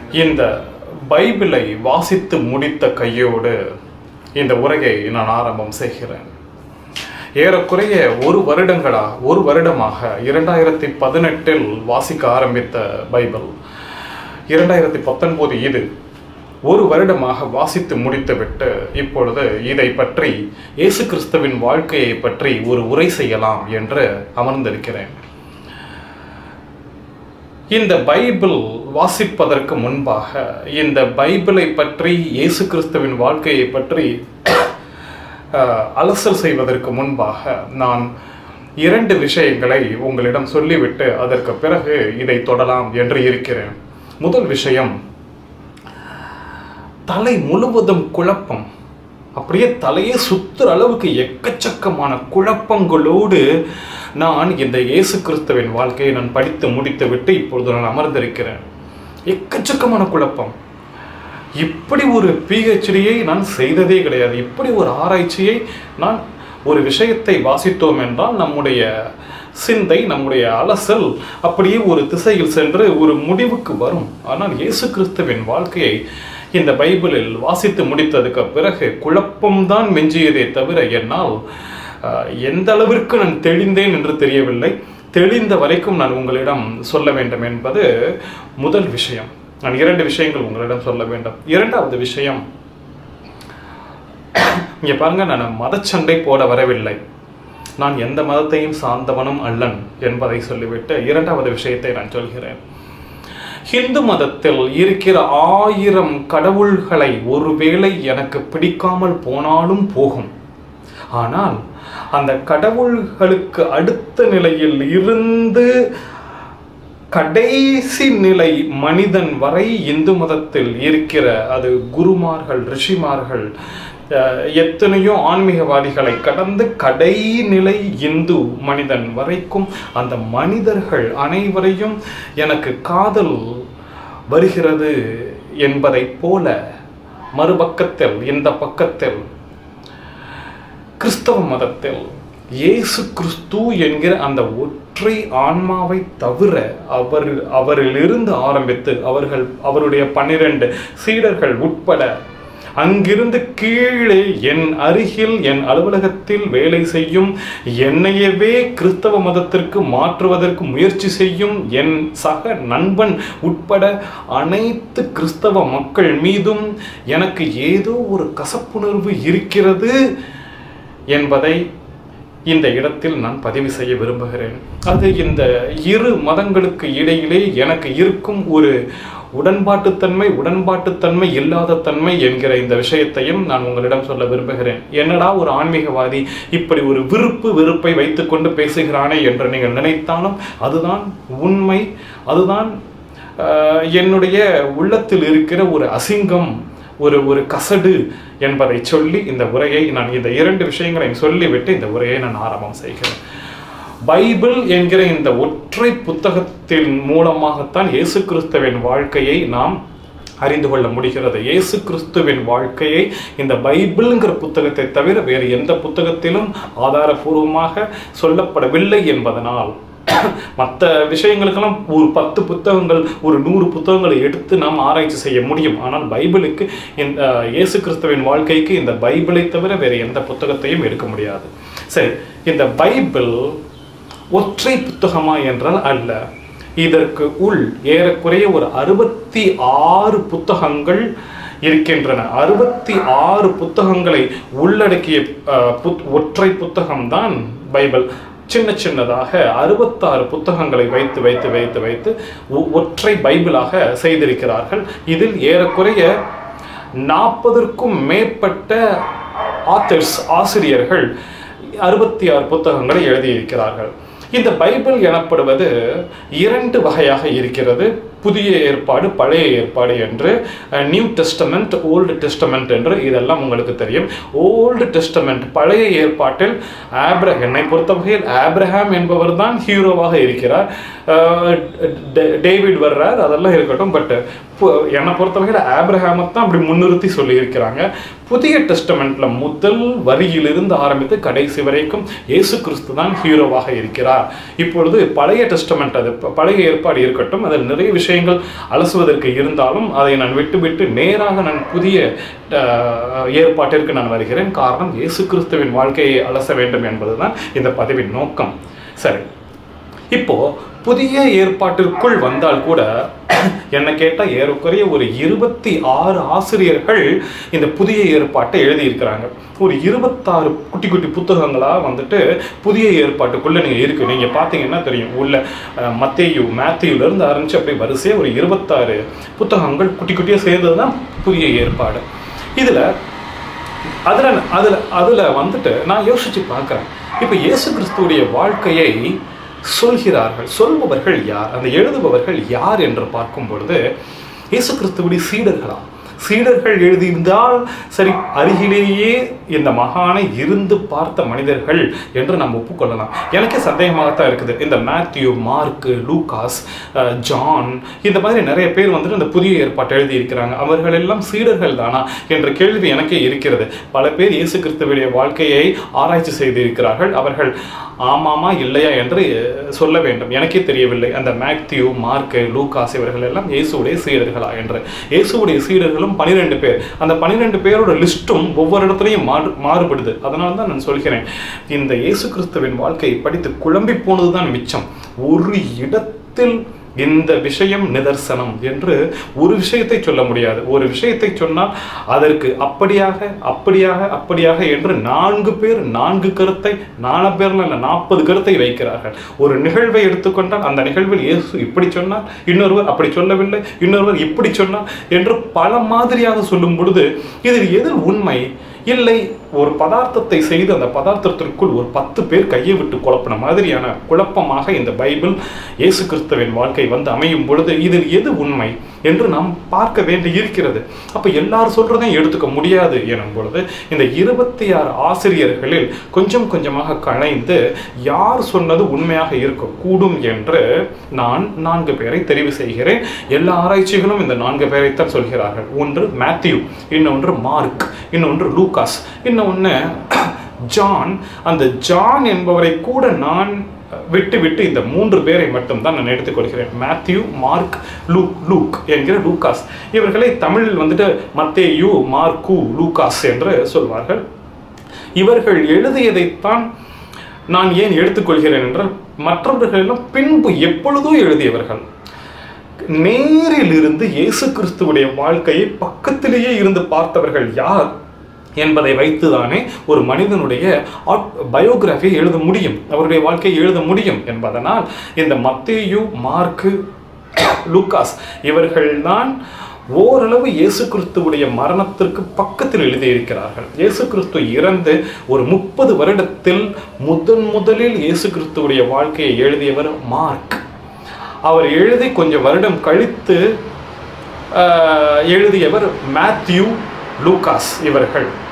இந்த பைபிளை வாசித்து முடித்த கையோடு இந்த உரையை நான் ஆரம்பம் செய்கிறேன் ஏறக்குறைய ஒரு வருடங்களா ஒரு வருடமாக இரண்டாயிரத்தி பதினெட்டில் வாசிக்க ஆரம்பித்த பைபிள் இரண்டாயிரத்தி பத்தொன்பது இது ஒரு வருடமாக வாசித்து முடித்துவிட்டு இப்பொழுது இதை பற்றி இயேசு கிறிஸ்துவின் வாழ்க்கையை பற்றி ஒரு உரை செய்யலாம் என்று அமர்ந்திருக்கிறேன் இந்த பைபிள் வாசிப்பதற்கு முன்பாக இந்த பைபிளை பற்றி இயேசு கிறிஸ்துவின் வாழ்க்கையை பற்றி அஹ், அலசல் செய்வதற்கு முன்பாக நான் இரண்டு விஷயங்களை உங்களிடம் சொல்லிவிட்டு அதற்கு பிறகு இதை தொடலாம் என்று இருக்கிறேன் முதல் விஷயம் தலை முழுவதும் குழப்பம் அப்படியே தலையே சுத்துற அளவுக்கு எக்கச்சக்கமான குழப்பங்களோடு நான் இந்த இயேசு கிறிஸ்துவின் வாழ்க்கையை நான் படித்து முடித்துவிட்டு இப்பொழுது நான் அமர்ந்திருக்கிறேன் எக்கச்சக்கமான குழப்பம் இப்படி ஒரு பிஹெச்டியை நான் செய்ததே கிடையாது இப்படி ஒரு ஆராய்ச்சியை நான் ஒரு விஷயத்தை வாசித்தோம் என்றால் நம்முடைய சிந்தை நம்முடைய அலசல் அப்படியே ஒரு திசையில் சென்று ஒரு முடிவுக்கு வரும் ஆனால் இயேசு கிறிஸ்துவின் வாழ்க்கையை இந்த பைபிளில் வாசித்து முடித்ததுக்கு பிறகு குழப்பம்தான் மெஞ்சியதே தவிர என்னால் அஹ், எந்த அளவிற்கு நான் தெளிந்தேன் என்று தெரியவில்லை தெளிந்த வரைக்கும் நான் உங்களிடம் சொல்ல வேண்டும் என்பது முதல் விஷயம் நான் இரண்டு விஷயங்கள் உங்களிடம் சொல்ல வேண்டும் இரண்டாவது விஷயம் இங்க பாருங்க நான் மதச்சண்டை போட வரவில்லை நான் எந்த மதத்தையும் சார்ந்தவனும் அல்லன் என்பதை சொல்லிவிட்டு இரண்டாவது விஷயத்தை நான் சொல்கிறேன் ஹிந்து மதத்தில் இருக்கிற ஆயிரம் கடவுள்களை ஒருவேளை எனக்கு பிடிக்காமல் போனாலும் போகும் ஆனால் அந்த கடவுள்களுக்கு அடுத்த நிலையில் இருந்து கடைசி நிலை மனிதன் வரை இந்து மதத்தில் இருக்கிற அது குருமார்கள் ரிஷிமார்கள் அஹ், எத்தனையோ ஆன்மீகவாதிகளை கடந்து கடைநிலை இந்து மனிதன் வரைக்கும் அந்த மனிதர்கள் அனைவரையும் எனக்கு காதல் வருகிறது என்பதைப் போல மறுபக்கத்தில் இந்த பக்கத்தில் கிறிஸ்தவ மதத்தில் இயேசு கிறிஸ்து என்கிற அந்த ஒற்றை ஆன்மாவை தவிர அவர் அவரிலிருந்து ஆரம்பித்து அவர்கள் அவருடைய பன்னிரண்டு சீடர்கள் உட்பட அங்கிருந்து கீழே என் அருகில் என் அலுவலகத்தில் வேலை செய்யும் என்னையவே கிறிஸ்தவ மதத்திற்கு மாற்றுவதற்கு முயற்சி செய்யும் என் சக நண்பன் உட்பட அனைத்து கிறிஸ்தவ மக்கள் மீதும் எனக்கு ஏதோ ஒரு கசப்புணர்வு இருக்கிறது என்பதை இந்த இடத்தில் நான் பதிவு செய்ய விரும்புகிறேன் அது இந்த இரு மதங்களுக்கு இடையிலே எனக்கு இருக்கும் ஒரு உடன்பாட்டுத்தன்மை உடன்பாட்டுத்தன்மை இல்லாத தன்மை என்கிற இந்த விஷயத்தையும் நான் உங்களிடம் சொல்ல விரும்புகிறேன் என்னடா ஒரு ஆன்மீகவாதி இப்படி ஒரு விருப்பு வெறுப்பை வைத்துக்கொண்டு பேசுகிறானே என்று நீங்கள் நினைத்தாலும் அதுதான் உண்மை அதுதான் ஆஹ், என்னுடைய உள்ளத்தில் இருக்கிற ஒரு அசிங்கம் ஒரு ஒரு கசடு என்பதை சொல்லி இந்த உரையை நான் இந்த இரண்டு விஷயங்களை சொல்லிவிட்டு இந்த உரையை நான் ஆரம்பம் செய்கிறேன் பைபிள் என்கிற இந்த ஒற்றை புத்தகத்தின் மூலமாகத்தான் இயேசு கிறிஸ்துவின் வாழ்க்கையை நாம் அறிந்து கொள்ள முடிகிறது இயேசு கிறிஸ்துவின் வாழ்க்கையை இந்த பைபிள்ங்கிற புத்தகத்தை தவிர வேறு எந்த புத்தகத்திலும் ஆதாரபூர்வமாக சொல்லப்படவில்லை என்பதனால் மற்ற விஷயங்களுக்கெல்லாம் ஒரு பத்து புத்தகங்கள் ஒரு நூறு புத்தகங்களை எடுத்து நாம் ஆராய்ச்சி செய்ய முடியும் ஆனால் பைபிளுக்கு இந்த இயேசு கிறிஸ்துவின் வாழ்க்கைக்கு இந்த பைபிளை தவிர வேறு எந்த புத்தகத்தையும் எடுக்க முடியாது சரி இந்த பைபிள் ஒற்றை புத்தகமா என்றால் அல்ல இதற்கு உள் ஏறக்குறைய ஒரு அறுபத்தி ஆறு புத்தகங்கள் இருக்கின்றன அறுபத்தி ஆறு புத்தகங்களை உள்ளடக்கிய அஹ், புத்- ஒற்றை புத்தகம்தான் பைபிள் சின்ன சின்னதாக அறுபத்தாறு புத்தகங்களை வைத்து வைத்து வைத்து வைத்து ஒ- ஒற்றை பைபிளாக செய்திருக்கிறார்கள் இதில் ஏறக்குறைய நாற்பதற்கும் மேற்பட்ட ஆத்தர்ஸ் ஆசிரியர்கள் அறுபத்தி ஆறு புத்தகங்களை எழுதியிருக்கிறார்கள் இந்த பைபிள் எனப்படுவது இரண்டு வகையாக இருக்கிறது புதிய ஏற்பாடு பழைய ஏற்பாடு என்று நியூ டெஸ்டமெண்ட் ஓல்டு டெஸ்டமெண்ட் என்று இதெல்லாம் உங்களுக்கு தெரியும் ஓல்டு டெஸ்டமெண்ட் பழைய ஏற்பாட்டில் ஆப்ர என்னை பொறுத்தவகையில் ஆப்ரஹாம் என்பவர் தான் ஹீரோவாக இருக்கிறார் அஹ் டே- டேவிட் வர்றார் அதெல்லாம் இருக்கட்டும் பட் என்னை பொறுத்தவகையில் ஆப்ரஹாமை தான் அப்படி முன்னிறுத்தி சொல்லியிருக்கிறாங்க புதிய டெஸ்டமெண்ட்ல முதல் வரியிலிருந்து ஆரம்பித்து கடைசி வரைக்கும் இயேசு கிறிஸ்து தான் ஹீரோவாக இருக்கிறார் இப்பொழுது பழைய டெஸ்டமெண்ட் அது ப- பழைய ஏற்பாடு இருக்கட்டும் அதில் நிறைய விஷயம் விஷயங்கள் அலசுவதற்கு இருந்தாலும் அதை நான் விட்டுவிட்டு நேராக நான் புதிய அஹ், ஏற்பாட்டிற்கு நான் வருகிறேன் காரணம் இயேசு கிறிஸ்துவின் வாழ்க்கையை அலச வேண்டும் என்பதுதான் இந்த பதிவின் நோக்கம் சரி இப்போ புதிய ஏற்பாட்டிற்குள் வந்தால் கூட என்ன கேட்டால் ஏறக்குறைய ஒரு இருபத்தி ஆறு ஆசிரியர்கள் இந்த புதிய ஏற்பாட்டை எழுதியிருக்கிறாங்க ஒரு இருபத்தாறு குட்டி குட்டி புத்தகங்களா வந்துட்டு புதிய ஏற்பாட்டுக்குள்ள நீங்க இருக்கு நீங்க பார்த்தீங்கன்னா தெரியும் உள்ள அஹ், மத்தேயு மேத்யூல இருந்து ஆரம்பிச்சு அப்படியே வரிசையா ஒரு இருபத்தாறு புத்தகங்கள் குட்டி குட்டியா சேர்ந்தது தான் புதிய ஏற்பாடு இதுல அதுல அதுல அதுல வந்துட்டு நான் யோசிச்சு பார்க்கிறேன் இப்போ இயேசு கிறிஸ்துவுடைய வாழ்க்கையை சொல்கிறார்கள் சொல்பவர்கள் யார் அந்த எழுதுபவர்கள் யார் என்று பார்க்கும் பொழுது இயேசு கிறிஸ்துவுடைய சீடர்களா சீடர்கள் எழுதியிருந்தால் சரி அருகிலேயே இந்த மகானை இருந்து பார்த்த மனிதர்கள் என்று நாம் ஒப்புக்கொள்ளலாம் எனக்கே சந்தேகமாகத்தான் இருக்குது இந்த Matthew Mark Lucas ah, John இந்த மாதிரி நிறைய பேர் வந்துட்டு இந்த புதிய ஏற்பாட்டை எழுதியிருக்கிறாங்க அவர்கள் எல்லாம் சீடர்கள் தானா என்ற கேள்வி எனக்கே இருக்கிறது பல பேர் இயேசு கிறிஸ்துவுடைய வாழ்க்கையை ஆராய்ச்சி செய்திருக்கிறார்கள் அவர்கள் ஆமாமா இல்லையா என்று அஹ், சொல்ல வேண்டும் எனக்கே தெரியவில்லை அந்த மேத்யூ மார்க்கு லூகாஸ் இவர்கள் எல்லாம் இயேசுடைய சீடர்களா என்று இயேசுடைய சீடர்களும் பனிரெண்டு பேர் அந்த பனிரெண்டு பேரோட லிஸ்ட்டும் ஒவ்வொரு இடத்துலையும் மாறு மாறுபடுது அதனால தான் நான் சொல்கிறேன் இந்த இயேசு கிறிஸ்துவின் வாழ்க்கையை படித்து குழம்பி போனதுதான் மிச்சம் ஒரு இடத்தில் இந்த விஷயம் நிதர்சனம் என்று ஒரு விஷயத்தை சொல்ல முடியாது ஒரு விஷயத்தை சொன்னால் அதற்கு அப்படியாக அப்படியாக அப்படியாக என்று நான்கு பேர் நான்கு கருத்தை நாலு பேர்ல இல்லை நாற்பது கருத்தை வைக்கிறார்கள் ஒரு நிகழ்வை எடுத்துக்கொண்டால் அந்த நிகழ்வில் இயேசு இப்படி சொன்னார் இன்னொருவர் அப்படி சொல்லவில்லை இன்னொருவர் இப்படி சொன்னார் என்று பல மாதிரியாக சொல்லும் பொழுது இதில் எதில் உண்மை இல்லை ஒரு பதார்த்தத்தை செய்து அந்த பதார்த்தத்திற்குள் ஒரு பத்து பேர் கையை விட்டு குழப்பின மாதிரியான குழப்பமாக இந்த பைபிள் இயேசு கிறிஸ்துவின் வாழ்க்கை வந்து அமையும் பொழுது இதில் எது உண்மை என்று நாம் பார்க்க வேண்டி இருக்கிறது அப்ப எல்லாரும் சொல்றதையும் எடுத்துக்க முடியாது எனும் பொழுது இந்த இருபத்தி ஆறு ஆசிரியர்களில் கொஞ்சம் கொஞ்சமாக களைந்து யார் சொன்னது உண்மையாக இருக்க கூடும் என்று நான் நான்கு பேரை தெரிவு செய்கிறேன் எல்லா ஆராய்ச்சிகளும் இந்த நான்கு பேரைத்தான் சொல்கிறார்கள் ஒன்று மேத்யூ இன்னொன்று மார்க் இன்னொன்று லூகாஸ் இன்னொன்று ஜான் அந்த ஜான் என்பவரை கூட நான் விட்டு விட்டு இந்த மூன்று பேரை மட்டும் தான் நான் எடுத்துக்கொள்கிறேன் மேத்யூ மார்க் லூக் லூக் என்கிற லூகாஸ் இவர்களை தமிழில் வந்துட்டு மத்தேயு மார்க்கு லூகாஸ் என்று சொல்வார்கள் இவர்கள் எழுதியதைத்தான் நான் ஏன் எடுத்துக்கொள்கிறேன் என்றால் மற்றவர்கள் எல்லாம் பின்பு எப்பொழுதோ எழுதியவர்கள் நேரில் இருந்து இயேசு கிறிஸ்துவுடைய வாழ்க்கையை பக்கத்திலேயே இருந்து பார்த்தவர்கள் யார் என்பதை வைத்துதானே ஒரு மனிதனுடைய பயோகிராஃபியை எழுத முடியும் அவருடைய வாழ்க்கையை எழுத முடியும் என்பதனால் இந்த மத்தேயு மார்க்கு லூகாஸ் இவர்கள்தான் ஓரளவு இயேசு கிறிஸ்துவுடைய மரணத்திற்கு பக்கத்தில் எழுதியிருக்கிறார்கள் இயேசு கிறிஸ்து இறந்து ஒரு முப்பது வருடத்தில் முதன் முதலில் இயேசு கிறிஸ்துவுடைய வாழ்க்கையை எழுதியவர் மார்க் அவர் எழுதி கொஞ்சம் வருடம் கழித்து ஆஹ், எழுதியவர் மேத்யூ லூகாஸ் இவர்கள்